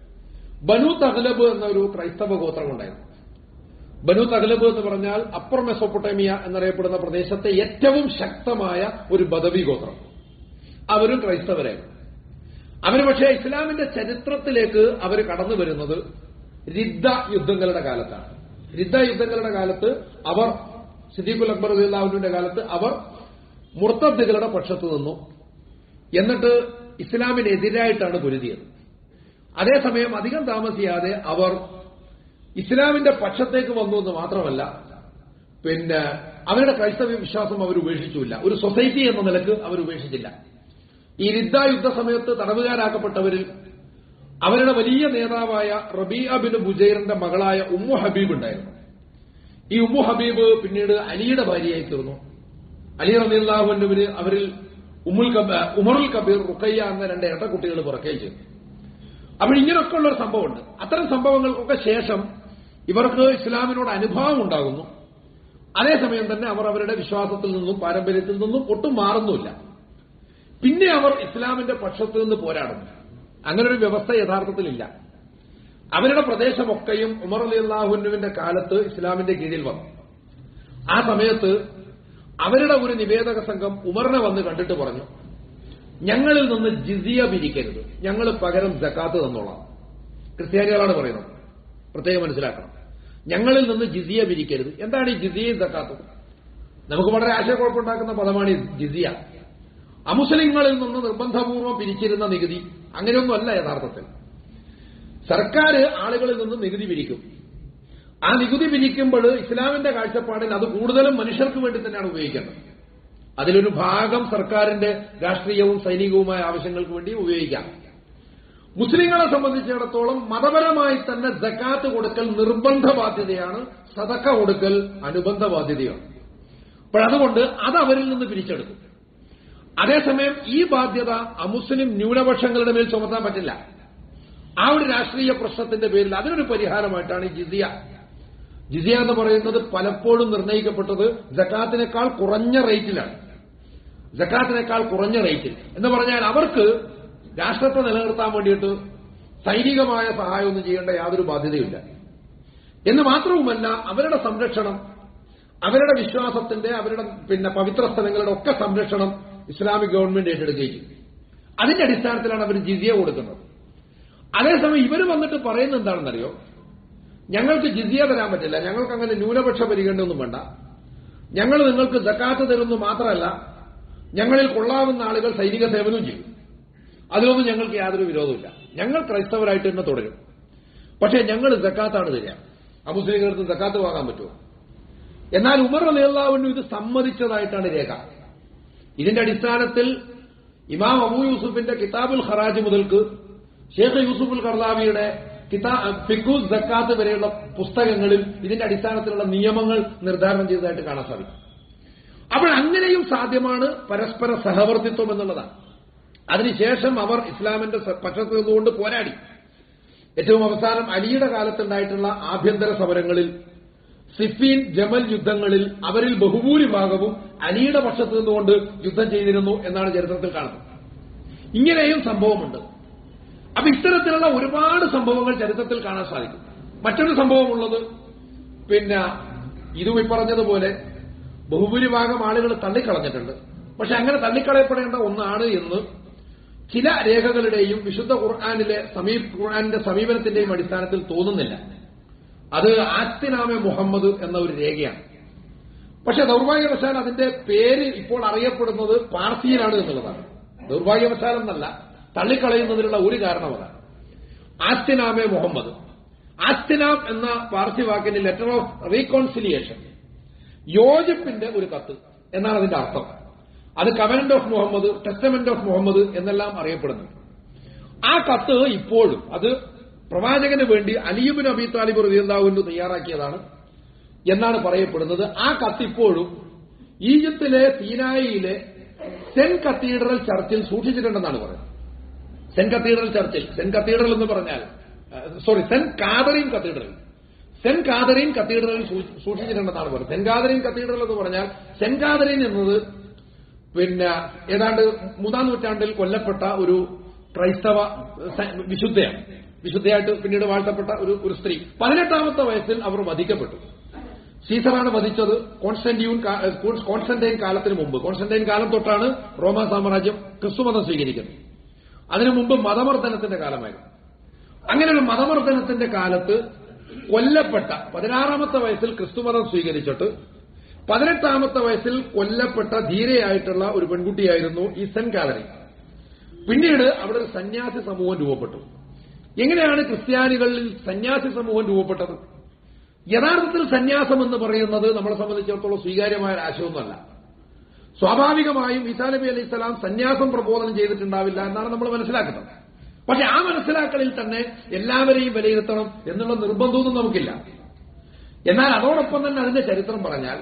ബനു തഹ്ലബ് എന്ന ഒരു ക്രൈസ്തവ ഗോത്രം ഉണ്ടായിരുന്നു ബനു തഹ്ലബ് എന്ന് പറഞ്ഞാൽ അപ്പർ മെസോപ്പൊട്ടേമിയ എന്നറിയപ്പെടുന്ന പ്രദേശത്തെ ഏറ്റവും ശക്തമായ ഒരു ബദവി ഗോത്രം അവരും ക്രൈസ്തവരായിരുന്നു അവർ പക്ഷേ ഇസ്ലാമിന്റെ ചരിത്രത്തിലേക്ക് അവർ കടന്നു വരുന്നത് റിദ്ദ യുദ്ധങ്ങളുടെ കാലത്താണ് റിദ്ദ യുദ്ധങ്ങളുടെ കാലത്ത് അവർ സിദ്ദീഖുൽ അക്ബർ അള്ളാഹുവിന്റെ കാലത്ത് അവർ മുർത്തദ്ദുകളുടെ പക്ഷത്ത് നിന്നു എന്നിട്ട് ഇസ്ലാമിനെതിരായിട്ടാണ് പൊരുതിയത് അതേസമയം അധികം താമസിയാതെ അവർ ഇസ്ലാമിന്റെ പക്ഷത്തേക്ക് വന്നു എന്ന് മാത്രമല്ല പിന്നെ അവരുടെ ക്രൈസ്തവ വിശ്വാസം അവർ ഉപേക്ഷിച്ചില്ല ഒരു സൊസൈറ്റി എന്ന നിലക്ക് അവർ ഉപേക്ഷിച്ചില്ല ഈ റിദ്ദ യുദ്ധ സമയത്ത് തടവുകാരാക്കപ്പെട്ടവരിൽ അവരുടെ വലിയ നേതാവായ റബീഅ ബിൻ ബുജൈറിന്റെ മകളായ ഉമ്മു ഹബീബ് ഉണ്ടായിരുന്നു ഈ ഉമ്മു ഹബീബ് പിന്നീട് അലിയുടെ ഭാര്യയായി തീർന്നു അലി റബിള്ളാഹുവിന് അവരിൽ ഉമ്മുൽ കബ- ഉമറുൽ കബീർ റുക്കയ്യ എന്ന രണ്ട് ഇരട്ടക്കുട്ടികൾ പിറക്കുകയും ചെയ്തു അപ്പോൾ ഇങ്ങനെയൊക്കെ ഉള്ള ഒരു സംഭവമുണ്ട് അത്തരം സംഭവങ്ങൾക്കൊക്കെ ശേഷം ഇവർക്ക് ഇസ്ലാമിനോട് അനുഭാവം ഉണ്ടാകുന്നു അതേസമയം തന്നെ അവർ അവരുടെ വിശ്വാസത്തിൽ നിന്നും പാരമ്പര്യത്തിൽ നിന്നും ഒട്ടും മാറുന്നുമില്ല പിന്നെ അവർ ഇസ്ലാമിന്റെ പക്ഷത്ത് നിന്ന് പോരാടുന്നു അങ്ങനെ ഒരു വ്യവസ്ഥ യഥാർത്ഥത്തിലില്ല അവരുടെ പ്രദേശമൊക്കെയും ഉമർ അലി അള്ളാഹുനുവിന്റെ കാലത്ത് ഇസ്ലാമിന്റെ കീഴിൽ വന്നു ആ സമയത്ത് അവരുടെ ഒരു നിവേദക സംഘം ഉമറിനെ വന്ന് കണ്ടിട്ട് പറഞ്ഞു ഞങ്ങളിൽ നിന്ന് ജിസിയ പിരിക്കരുത് ഞങ്ങൾ പകരം ജക്കാത്ത് തന്നോളാം ക്രിസ്ത്യാനികളാണ് പറയുന്നത് പ്രത്യേകം മനസ്സിലാക്കണം ഞങ്ങളിൽ നിന്ന് ജിസിയ പിരിക്കരുത് എന്താണ് ഈ ജിസിയയും ജക്കാത്തും നമുക്ക് വളരെ ആശയക്കുഴപ്പമുണ്ടാക്കുന്ന പദമാണ് ഈ ജിസിയ അമുസ്ലിങ്ങളിൽ നിന്ന് നിർബന്ധപൂർവ്വം പിരിച്ചിരുന്ന നികുതി അങ്ങനെയൊന്നുമല്ല യഥാർത്ഥത്തിൽ സർക്കാർ ആളുകളിൽ നിന്ന് നികുതി പിരിക്കും ആ നികുതി പിരിക്കുമ്പോൾ ഇസ്ലാമിന്റെ കാഴ്ചപ്പാടിൽ അത് കൂടുതലും മനുഷ്യർക്ക് വേണ്ടി തന്നെയാണ് ഉപയോഗിക്കേണ്ടത് അതിലൊരു ഭാഗം സർക്കാരിന്റെ രാഷ്ട്രീയവും സൈനികവുമായ ആവശ്യങ്ങൾക്ക് വേണ്ടി ഉപയോഗിക്കാം മുസ്ലിങ്ങളെ സംബന്ധിച്ചിടത്തോളം മതപരമായി തന്നെ ജക്കാത്ത് കൊടുക്കൽ നിർബന്ധ ബാധ്യതയാണ് സതക്ക കൊടുക്കൽ അനുബന്ധ ബാധ്യതയാണ് അപ്പോഴതുകൊണ്ട് അത് അവരിൽ നിന്ന് പിരിച്ചെടുക്കും അതേസമയം ഈ ബാധ്യത അമുസ്ലിം ന്യൂനപക്ഷങ്ങളുടെ മേൽ ചുമത്താൻ പറ്റില്ല ആ ഒരു രാഷ്ട്രീയ പ്രശ്നത്തിന്റെ പേരിൽ അതിനൊരു പരിഹാരമായിട്ടാണ് ഈ ജിസിയ ജിസിയ എന്ന് പറയുന്നത് പലപ്പോഴും നിർണ്ണയിക്കപ്പെട്ടത് ജക്കാത്തിനേക്കാൾ കുറഞ്ഞ റേറ്റിലാണ് ജക്കാത്തിനേക്കാൾ കുറഞ്ഞ റേറ്റിൽ എന്ന് പറഞ്ഞാൽ അവർക്ക് രാഷ്ട്രത്തെ നിലനിർത്താൻ വേണ്ടിയിട്ട് സൈനികമായ സഹായമൊന്നും ചെയ്യേണ്ട യാതൊരു ബാധ്യതയില്ല എന്ന് മാത്രവുമല്ല അവരുടെ സംരക്ഷണം അവരുടെ വിശ്വാസത്തിന്റെ അവരുടെ പിന്നെ പവിത്ര സ്ഥലങ്ങളുടെ ഒക്കെ സംരക്ഷണം ഇസ്ലാമിക് ഗവൺമെന്റ് ഏറ്റെടുക്കുകയും ചെയ്യും അതിന്റെ അടിസ്ഥാനത്തിലാണ് അവർ ജിസിയ കൊടുക്കുന്നത് അതേസമയം ഇവർ വന്നിട്ട് പറയുന്നത് എന്താണെന്നറിയോ ഞങ്ങൾക്ക് ജിസിയ തരാൻ പറ്റില്ല ഞങ്ങൾക്ക് അങ്ങനെ ന്യൂനപക്ഷ പരിഗണനയൊന്നും വേണ്ട ഞങ്ങൾ നിങ്ങൾക്ക് ജക്കാത്ത് തരുന്നു മാത്രമല്ല ഞങ്ങളിൽ കൊള്ളാവുന്ന ആളുകൾ സൈനിക സേവനവും ചെയ്യും അതിലൊന്നും ഞങ്ങൾക്ക് യാതൊരു വിരോധമില്ല ഞങ്ങൾ ക്രൈസ്തവരായിട്ട് തന്നെ തുടരും പക്ഷേ ഞങ്ങൾ ജക്കാത്താണ് തരിക അമുസ്ലിങ്ങൾക്ക് ജക്കാത്ത് വാങ്ങാൻ പറ്റുമോ എന്നാൽ ഉമർ അലിയല്ലാവിനും ഇത് സമ്മതിച്ചതായിട്ടാണ് രേഖ ഇതിന്റെ അടിസ്ഥാനത്തിൽ ഇമാം അബൂ യൂസുഫിന്റെ കിതാബുൽ ഖറാജ് മുതൽക്ക് ഷേഖ് യൂസുഫുൽ കർദാവിയുടെ ഫിഖൂസ് ജക്കാത്ത് വരെയുള്ള പുസ്തകങ്ങളിൽ ഇതിന്റെ അടിസ്ഥാനത്തിലുള്ള നിയമങ്ങൾ നിർദ്ധാരണം ചെയ്തതായിട്ട് കാണാൻ സാധിക്കും അപ്പോൾ അങ്ങനെയും സാധ്യമാണ് പരസ്പര സഹവർത്തിത്വം എന്നുള്ളതാണ് അതിനുശേഷം അവർ ഇസ്ലാമിന്റെ പക്ഷത്ത് നിന്നുകൊണ്ട് പോരാടി ഏറ്റവും അവസാനം അലിയുടെ കാലത്തുണ്ടായിട്ടുള്ള ആഭ്യന്തര സമരങ്ങളിൽ സിഫീൻ ജമൽ യുദ്ധങ്ങളിൽ അവരിൽ ബഹുഭൂരിഭാഗവും അലിയുടെ പക്ഷത്ത് നിന്നുകൊണ്ട് യുദ്ധം ചെയ്തിരുന്നു എന്നാണ് ചരിത്രത്തിൽ കാണുന്നത് ഇങ്ങനെയും സംഭവമുണ്ട് അപ്പൊ ഇത്തരത്തിലുള്ള ഒരുപാട് സംഭവങ്ങൾ ചരിത്രത്തിൽ കാണാൻ സാധിക്കും മറ്റൊരു സംഭവമുള്ളത് പിന്നെ ഇതും ഈ പറഞ്ഞതുപോലെ ബഹുഭൂരിഭാഗം ആളുകൾ തള്ളിക്കളഞ്ഞിട്ടുണ്ട് പക്ഷെ അങ്ങനെ തള്ളിക്കളയപ്പെടേണ്ട ഒന്നാണ് എന്ന് ചില രേഖകളുടെയും വിശുദ്ധ ഖുർആാനിലെ സമീ ഖുർആാനിന്റെ സമീപനത്തിന്റെയും അടിസ്ഥാനത്തിൽ തോന്നുന്നില്ല അത് ആത്തിനാമെ മുഹമ്മദ് എന്ന ഒരു രേഖയാണ് പക്ഷെ ദൗർഭാഗ്യവശാൽ അതിന്റെ പേര് ഇപ്പോൾ അറിയപ്പെടുന്നത് പാർസിയിലാണ് എന്നുള്ളതാണ് ദൗർഭാഗ്യവശാൽ എന്നല്ല തള്ളിക്കളയുന്നതിനുള്ള ഒരു കാരണം അതാണ് ആസ്തിനാമെ മുഹമ്മദ് ആസ്തിനാം എന്ന പാർസി വാക്കിന്റെ ലെറ്റർ ഓഫ് റീകോൺസിലിയേഷൻ യോജിപ്പിന്റെ ഒരു കത്ത് എന്നാണ് അതിന്റെ അർത്ഥം അത് covenant of Muhammad testament of Muhammad എന്നെല്ലാം അറിയപ്പെടുന്നു ആ കത്ത് ഇപ്പോഴും അത് പ്രവാചകന് വേണ്ടി അലിയുബിൻ അബി താലിബ് റബിയുല്ലാവിന് തയ്യാറാക്കിയതാണ് എന്നാണ് പറയപ്പെടുന്നത് ആ കത്ത് ഇപ്പോഴും ഈജിപ്തിലെ സീനായിയിലെ സെന്റ് കത്തീഡ്രൽ ചർച്ചിൽ സൂക്ഷിച്ചിട്ടുണ്ടെന്നാണ് പറയുന്നത് സെന്റ് കത്തീഡ്രൽ ചർച്ചിൽ സെന്റ് കത്തീഡ്രൽ എന്ന് പറഞ്ഞാൽ sorry saint Catherine cathedral saint Catherine കത്തീഡ്രലിൽ സൂക്ഷിച്ചിട്ടുണ്ടെന്നാണ് പറയുന്നത് സെന്റ് കാതറീൻ കത്തീഡ്രൽ എന്ന് പറഞ്ഞാൽ സെന്റ് കാതറീൻ എന്നത് പിന്നെ ഏതാണ്ട് മൂന്നാം നൂറ്റാണ്ടിൽ കൊല്ലപ്പെട്ട ഒരു ക്രൈസ്തവ വിശുദ്ധയാണ് വിശുദ്ധയായിട്ട് പിന്നീട് വാഴ്ത്തപ്പെട്ട ഒരു ഒരു സ്ത്രീ പതിനെട്ടാമത്തെ വയസ്സിൽ അവർ വധിക്കപ്പെട്ടു സീസറാണ് വധിച്ചത് കോൺസ്റ്റന്റീൻ കോൺസ്റ്റന്റൈൻ കാലത്തിന് മുമ്പ് കോൺസ്റ്റന്റൈൻ കാലം തൊട്ടാണ് റോമാ സാമ്രാജ്യം ക്രിസ്തുമതം സ്വീകരിക്കുന്നത് അതിനു മുമ്പ് മതമർദ്ദനത്തിന്റെ കാലമായിരുന്നു അങ്ങനെ ഒരു മതമർദ്ദനത്തിന്റെ കാലത്ത് കൊല്ലപ്പെട്ട പതിനാറാമത്തെ വയസ്സിൽ ക്രിസ്തുമതം സ്വീകരിച്ചിട്ട് പതിനെട്ടാമത്തെ വയസ്സിൽ കൊല്ലപ്പെട്ട ധീരയായിട്ടുള്ള ഒരു പെൺകുട്ടിയായിരുന്നു ഈ സെന്റ് കാലറി പിന്നീട് അവിടെ ഒരു സന്യാസി സമൂഹം രൂപപ്പെട്ടു എങ്ങനെയാണ് ക്രിസ്ത്യാനികളിൽ സന്യാസി സമൂഹം രൂപപ്പെട്ടത് യഥാർത്ഥത്തിൽ സന്യാസം എന്ന് പറയുന്നത് നമ്മളെ സംബന്ധിച്ചിടത്തോളം സ്വീകാര്യമായ ഒരു ആശയമൊന്നുമല്ല സ്വാഭാവികമായും ഈസാ നബി അലൈഹി സ്വലാം സന്യാസം പ്രബോധനം ചെയ്തിട്ടുണ്ടാവില്ല എന്നാണ് നമ്മൾ മനസ്സിലാക്കുന്നത് പക്ഷെ ആ മനസ്സിലാക്കലിൽ തന്നെ എല്ലാവരെയും വിലയിരുത്തണം എന്നുള്ള നിർബന്ധമൊന്നും നമുക്കില്ല എന്നാൽ അതോടൊപ്പം തന്നെ അതിന്റെ ചരിത്രം പറഞ്ഞാൽ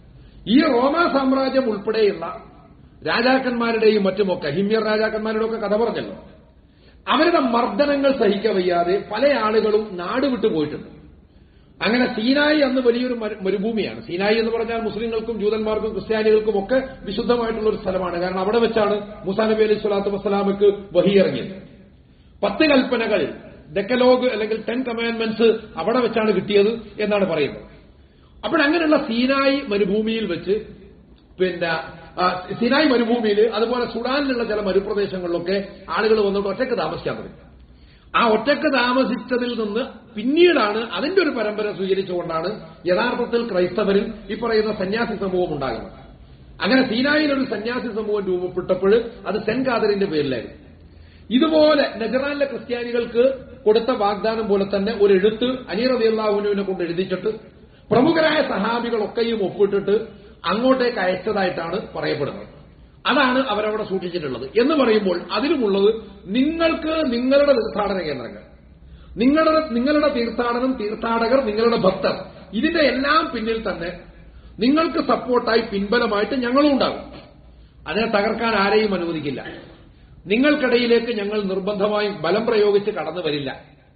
ഈ റോമാ സാമ്രാജ്യം ഉൾപ്പെടെയുള്ള രാജാക്കന്മാരുടെയും മറ്റുമൊക്കെ ഹിമ്യർ രാജാക്കന്മാരുടെ ഒക്കെ കഥ പറഞ്ഞല്ലോ അവരുടെ മർദ്ദനങ്ങൾ സഹിക്കവയ്യാതെ പല ആളുകളും നാട് വിട്ടു പോയിട്ടുണ്ട് അങ്ങനെ സീനായി അന്ന് വലിയൊരു മരു- മരുഭൂമിയാണ് സീനായി എന്ന് പറഞ്ഞാൽ മുസ്ലിങ്ങൾക്കും ജൂതന്മാർക്കും ക്രിസ്ത്യാനികൾക്കും ഒക്കെ വിശുദ്ധമായിട്ടുള്ള ഒരു സ്ഥലമാണ് കാരണം അവിടെ വെച്ചാണ് മുസാ നബി അലൈഹി സ്വലാത്തു വസ്സലാമക്ക് വഹിയിറങ്ങിയത് പത്ത് കൽപ്പനകൾ ഡെക്കലോഗ് അല്ലെങ്കിൽ ടെൻ കമാൻഡ്മെന്റ്സ് അവിടെ വെച്ചാണ് കിട്ടിയത് എന്നാണ് പറയുന്നത് അപ്പോൾ അങ്ങനെയുള്ള സീനായി മരുഭൂമിയിൽ വെച്ച് പിന്നെ ആ, സിനായ് മരുഭൂമിയിൽ അതുപോലെ സുഡാനിലുള്ള ചില മരുപ്രദേശങ്ങളിലൊക്കെ ആളുകൾ വന്നിട്ട് ഒറ്റയ്ക്ക് താമസിക്കാൻ തുടങ്ങി ആ ഒറ്റയ്ക്ക് താമസിച്ചതിൽ നിന്ന് പിന്നീടാണ് അതിന്റെ ഒരു പരമ്പര സ്വീകരിച്ചുകൊണ്ടാണ് യഥാർത്ഥത്തിൽ ക്രൈസ്തവരിൽ ഈ പറയുന്ന സന്യാസി സമൂഹം ഉണ്ടാകുന്നത് അങ്ങനെ സീനായിൽ ഒരു സന്യാസി സമൂഹം രൂപപ്പെട്ടപ്പോൾ അത് സെന്റ് കാതറിന്റെ പേരിലായിരുന്നു ഇതുപോലെ നജറാനിലെ ക്രിസ്ത്യാനികൾക്ക് കൊടുത്ത വാഗ്ദാനം പോലെ തന്നെ ഒരു എഴുത്ത് അനീർ റബിയുള്ളാഹുനുവിനെ കൊണ്ട് എഴുതിച്ചിട്ട് പ്രമുഖരായ സഹാബികളൊക്കെയും ഒപ്പിട്ടിട്ട് അങ്ങോട്ടേക്ക് അയച്ചതായിട്ടാണ് പറയപ്പെടുന്നത് അതാണ് അവരവിടെ സൂക്ഷിച്ചിട്ടുള്ളത് എന്ന് പറയുമ്പോൾ അതിലുമുള്ളത് നിങ്ങൾക്ക് നിങ്ങളുടെ തീർത്ഥാടന കേന്ദ്രങ്ങൾ നിങ്ങളുടെ നിങ്ങളുടെ തീർത്ഥാടനം തീർത്ഥാടകർ നിങ്ങളുടെ ഭക്തർ ഇതിന്റെ എല്ലാം പിന്നിൽ തന്നെ നിങ്ങൾക്ക് സപ്പോർട്ടായി പിൻബലമായിട്ട് ഞങ്ങളും ഉണ്ടാകും അതിനെ തകർക്കാൻ ആരെയും അനുവദിക്കില്ല നിങ്ങൾക്കിടയിലേക്ക് ഞങ്ങൾ നിർബന്ധമായും ബലം പ്രയോഗിച്ച് കടന്നു വരില്ല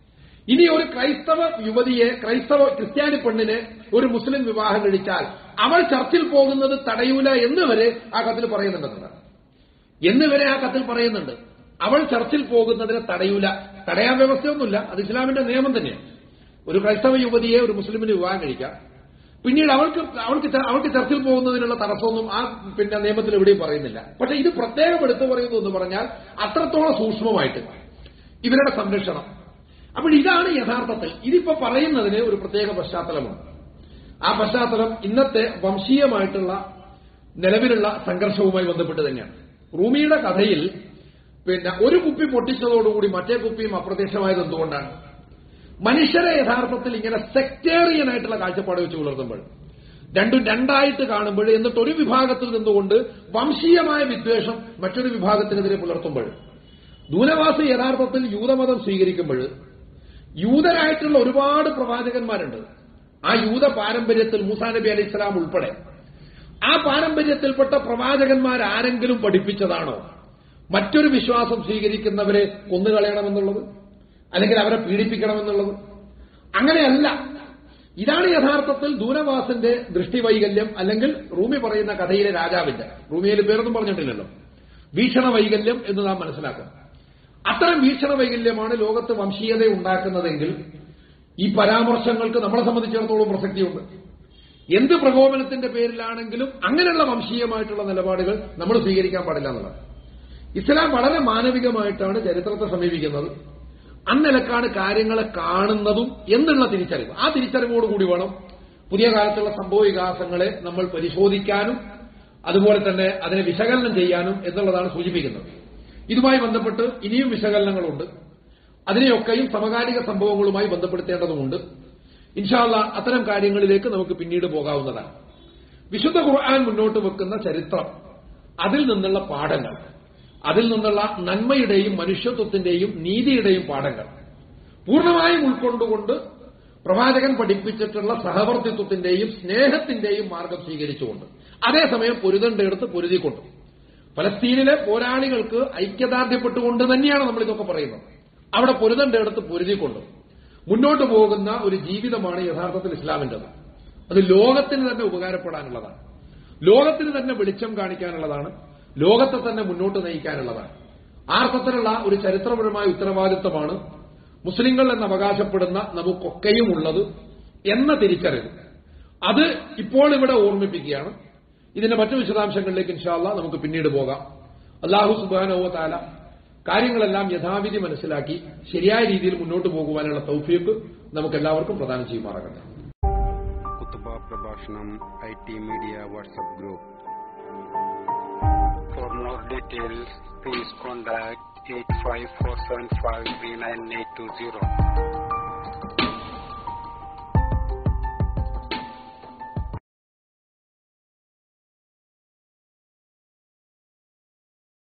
ഇനി ഒരു ക്രൈസ്തവ യുവതിയെ ക്രൈസ്തവ ക്രിസ്ത്യാനി പെണ്ണിനെ ഒരു മുസ്ലിം വിവാഹം കഴിച്ചാൽ അവൾ ചർച്ചിൽ പോകുന്നത് തടയൂല എന്ന് വരെ ആ കത്തിൽ പറയുന്നുണ്ടെന്നാണ് എന്ന് വരെ ആ കത്തിൽ പറയുന്നുണ്ട് അവൾ ചർച്ചിൽ പോകുന്നതിനെ തടയൂല തടയാൻ വ്യവസ്ഥയൊന്നുമില്ല അത് ഇസ്ലാമിന്റെ നിയമം തന്നെയാണ് ഒരു ക്രൈസ്തവ യുവതിയെ ഒരു മുസ്ലിമിന് വിവാഹം കഴിക്കാം പിന്നീട് അവൾക്ക് അവൾക്ക് ച- അവൾക്ക് ചർച്ചിൽ പോകുന്നതിനുള്ള തടസ്സമൊന്നും ആ പിന്നെ നിയമത്തിൽ എവിടെയും പറയുന്നില്ല പക്ഷെ ഇത് പ്രത്യേകം എടുത്തു പറയുന്നു എന്ന് പറഞ്ഞാൽ അത്രത്തോളം സൂക്ഷ്മമായിട്ട് ഇവരുടെ സംരക്ഷണം അപ്പോൾ ഇതാണ് യഥാർത്ഥത്തിൽ ഇതിപ്പോ പറയുന്നതിന് ഒരു പ്രത്യേക പശ്ചാത്തലമുണ്ട് ആ പശ്ചാത്തലം ഇന്നത്തെ വംശീയമായിട്ടുള്ള നിലവിലുള്ള സംഘർഷവുമായി ബന്ധപ്പെട്ട് തന്നെയാണ് റൂമിയുടെ കഥയിൽ പിന്നെ ഒരു കുപ്പി പൊട്ടിച്ചതോടുകൂടി മറ്റേ കുപ്പിയും അപ്രത്യക്ഷമായത് എന്തുകൊണ്ടാണ് മനുഷ്യരെ യഥാർത്ഥത്തിൽ ഇങ്ങനെ സെക്ടേറിയൻ ആയിട്ടുള്ള കാഴ്ചപ്പാട് വെച്ച് പുലർത്തുമ്പോൾ രണ്ടും രണ്ടായിട്ട് കാണുമ്പോൾ എന്നിട്ട് ഒരു വിഭാഗത്തിൽ നിന്നുകൊണ്ട് വംശീയമായ വിദ്വേഷം മറ്റൊരു വിഭാഗത്തിനെതിരെ പുലർത്തുമ്പോൾ ദൂനവാസി യഥാർത്ഥത്തിൽ യൂതമതം സ്വീകരിക്കുമ്പോൾ യൂതരായിട്ടുള്ള ഒരുപാട് പ്രവാചകന്മാരുണ്ട് ആ യൂത പാരമ്പര്യത്തിൽ മൂസാ നബി അലൈഹി ഇസ്ലാം ഉൾപ്പെടെ ആ പാരമ്പര്യത്തിൽപ്പെട്ട പ്രവാചകന്മാരാരെങ്കിലും പഠിപ്പിച്ചതാണോ മറ്റൊരു വിശ്വാസം സ്വീകരിക്കുന്നവരെ കൊന്നുകളയണമെന്നുള്ളത് അല്ലെങ്കിൽ അവരെ പീഡിപ്പിക്കണമെന്നുള്ളത് അങ്ങനെയല്ല ഇതാണ് യഥാർത്ഥത്തിൽ ദൂനവാസിന്റെ ദൃഷ്ടിവൈകല്യം അല്ലെങ്കിൽ റൂമി പറയുന്ന കഥയിലെ രാജാവിന്റെ റൂമിയിൽ പേരൊന്നും പറഞ്ഞിട്ടില്ലല്ലോ വീക്ഷണ വൈകല്യം എന്ന് നാം മനസ്സിലാക്കണം അത്തരം വീക്ഷണ വൈകല്യമാണ് ലോകത്ത് വംശീയത ഉണ്ടാക്കുന്നതെങ്കിൽ ഈ പരാമർശങ്ങൾക്ക് നമ്മളെ സംബന്ധിച്ചിടത്തോളം പ്രസക്തിയുണ്ട് എന്ത് പ്രകോപനത്തിന്റെ പേരിലാണെങ്കിലും അങ്ങനെയുള്ള വംശീയമായിട്ടുള്ള നിലപാടുകൾ നമ്മൾ സ്വീകരിക്കാൻ പാടില്ല എന്നുള്ളത് ഇസ്ലാം വളരെ മാനവികമായിട്ടാണ് ചരിത്രത്തെ സമീപിക്കുന്നത് അന്നിലക്കാണ് കാര്യങ്ങളെ കാണുന്നതും എന്നുള്ള തിരിച്ചറിവ് ആ തിരിച്ചറിവോടുകൂടി വേണം പുതിയ കാലത്തുള്ള സംഭവ വികാസങ്ങളെ നമ്മൾ പരിശോധിക്കാനും അതുപോലെ തന്നെ അതിനെ വിശകലനം ചെയ്യാനും എന്നുള്ളതാണ് സൂചിപ്പിക്കുന്നത് ഇതുമായി ബന്ധപ്പെട്ട് ഇനിയും വിശകലനങ്ങളുണ്ട് അതിനെയൊക്കെയും സമകാലിക സംഭവങ്ങളുമായി ബന്ധപ്പെടുത്തേണ്ടതുമുണ്ട് ഇൻഷാല്ല അത്തരം കാര്യങ്ങളിലേക്ക് നമുക്ക് പിന്നീട് പോകാവുന്നതാണ് വിശുദ്ധ ഖുർആൻ മുന്നോട്ട് വെക്കുന്ന ചരിത്രം അതിൽ നിന്നുള്ള പാഠങ്ങൾ അതിൽ നിന്നുള്ള നന്മയുടെയും മനുഷ്യത്വത്തിന്റെയും നീതിയുടെയും പാഠങ്ങൾ പൂർണ്ണമായും ഉൾക്കൊണ്ടുകൊണ്ട് പ്രവാചകൻ പഠിപ്പിച്ചിട്ടുള്ള സഹവർത്തിത്വത്തിന്റെയും സ്നേഹത്തിന്റെയും മാർഗം സ്വീകരിച്ചുകൊണ്ട് അതേസമയം പൊരുതണ്ടെടുത്ത് പൊരുതിക്കൊണ്ടു ഫലസ്തീനിലെ പോരാളികൾക്ക് ഐക്യദാർഢ്യപ്പെട്ടുകൊണ്ട് തന്നെയാണ് നമ്മൾ ഇതൊക്കെ പറയുന്നത് അവിടെ പൊരുതണ്ടെടുത്ത് പൊരുതിക്കൊണ്ട് മുന്നോട്ട് പോകുന്ന ഒരു ജീവിതമാണ് യഥാർത്ഥത്തിൽ ഇസ്ലാമിൻ്റെത് അത് ലോകത്തിന് തന്നെ ഉപകാരപ്പെടാനുള്ളതാണ് ലോകത്തിന് തന്നെ വെളിച്ചം കാണിക്കാനുള്ളതാണ് ലോകത്തെ തന്നെ മുന്നോട്ട് നയിക്കാനുള്ളതാണ് ആ അർത്ഥത്തിലുള്ള ഒരു ചരിത്രപരമായ ഉത്തരവാദിത്തമാണ് മുസ്ലിങ്ങൾ എന്ന് അവകാശപ്പെടുന്ന നമുക്കൊക്കെയും ഉള്ളത് എന്ന തിരിച്ചറിവ് അത് ഇപ്പോൾ ഇവിടെ ഓർമ്മിപ്പിക്കുകയാണ് ഇതിന്റെ മറ്റു വിശദാംശങ്ങളിലേക്ക് ഇൻഷാല്ല നമുക്ക് പിന്നീട് പോകാം അള്ളാഹു സുബാനോ താല കാര്യങ്ങളെല്ലാം യഥാവിധി മനസ്സിലാക്കി ശരിയായ രീതിയിൽ മുന്നോട്ട് പോകുവാനുള്ള തൗഫീക്ക് നമുക്ക് എല്ലാവർക്കും പ്രദാനം ചെയ്യുമാറാകട്ടെ കുത്തുബ പ്രഭാഷണം I T media WhatsApp group For more details, please contact 854753980.